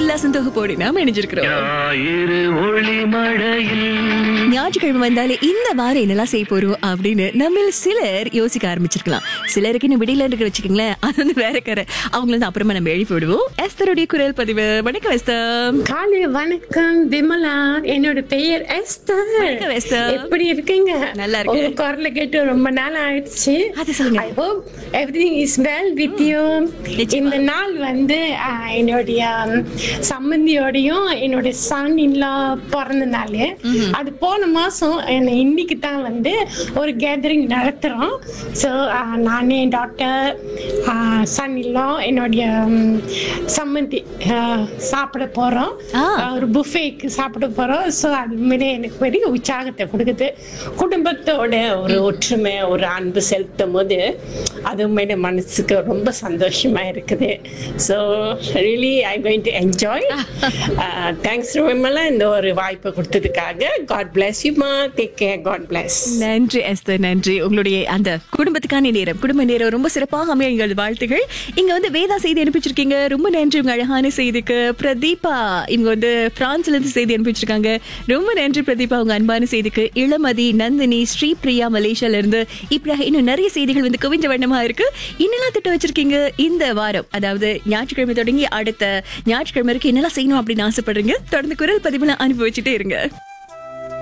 உல்லாசம் தொகுப்போடு நாம் இணைஞ்சிருக்கிறோம் ஞாயிறு ஒளி மழையில் ஞாயிற்றுக்கிழமை வந்தாலே இந்த வாரம் என்னெல்லாம் செய்ய போறோம் அப்படின்னு நம்ம சிலர் யோசிக்க ஆரம்பிச்சிருக்கலாம் சிலருக்கு இன்னும் விடையில இருக்கு வச்சுக்கோங்களேன் அது வந்து வேற கரை அவங்கள வந்து அப்புறமா நம்ம எழுப்பி விடுவோம் எஸ்தருடைய குரல் பதிவு வணக்கம் எஸ்தர் காலை வணக்கம் விமலா என்னோட பெயர் எஸ்தர் வணக்கம், எஸ்தர். எப்படி இருக்கீங்க நல்லா இருக்கேன். உங்க குரல கேட்டு ரொம்ப நாள் ஆயிடுச்சு அது சொல்லுங்க. I hope everything is well with you நிச்சயமா. இந்த நாள் வந்து ஆஹ், என்னுடைய ம், சம்பந்தியோடையும் என்னோட சன் இல்லா பிறந்த நாள் அது போன மாசம் என்ன இன்னைக்கு தான் வந்து ஒரு கேதரிங் நடத்துறோம் ஸோ நானே டாக்டர் சன் இல்லா என்னுடைய ம், சம்மந்தி ஆஹ், சாப்பிட போறோம் ஆ. ஆஹ், ஒரு புஃபேக்கு சாப்பிட போறோம் ஸோ அது உண்மையிலே எனக்கு பெரிய உற்சாகத்தை கொடுக்குது குடும்பத்தோட ஒரு ஒற்றுமை ஒரு அன்பு செலுத்தும் போது அது உண்மையிலே மனசுக்கு ரொம்ப சந்தோஷமா இருக்குது so really I going to enjoy thanks Vimala இந்த ஒரு வாய்ப்பை கொடுத்ததுக்காக காட் பிளஸ் யூமா டேக் கேர் காட் பிளஸ் நன்றி எஸ்தர் நன்றி உங்களுடைய அந்த குடும்பத்துக்கான நேரம் குடும்ப நேரம் ரொம்ப சிறப்பாக அமைய எங்கள் வாழ்த்துகள் இங்க வந்து வேதா செய்தி அனுப்பிச்சிருக்கீங்க ரொம்ப நன்றி உங்க அழகான செய்திக்கு பிரதீபா இவங்க வந்து பிரான்ஸ்ல இருந்து செய்தி அனுப்பிச்சிருக்காங்க ரொம்ப நன்றி பிரதீபா உங்க அன்பான செய்திக்கு இளமதி நந்தினி ஸ்ரீபிரியா மலேசியால இருந்து இப்படி இன்னும் நிறைய செய்திகள் வந்து குவிஞ்ச வண்ணமா இருக்கு என்னெல்லாம் திட்டம் வச்சிருக்கீங்க இந்த வாரம் அதாவது ஞாயிற்றுக்கிழமை தொடங்கி அடுத்த ஞாயிற்றுக்கிழமை வரைக்கும் என்னெல்லாம் செய்யணும் அப்படின்னு ஆசைப்படுறீங்க தொடர்ந்து குரல் பதிவுல அனுப்பி வச்சுட்டே இருங்க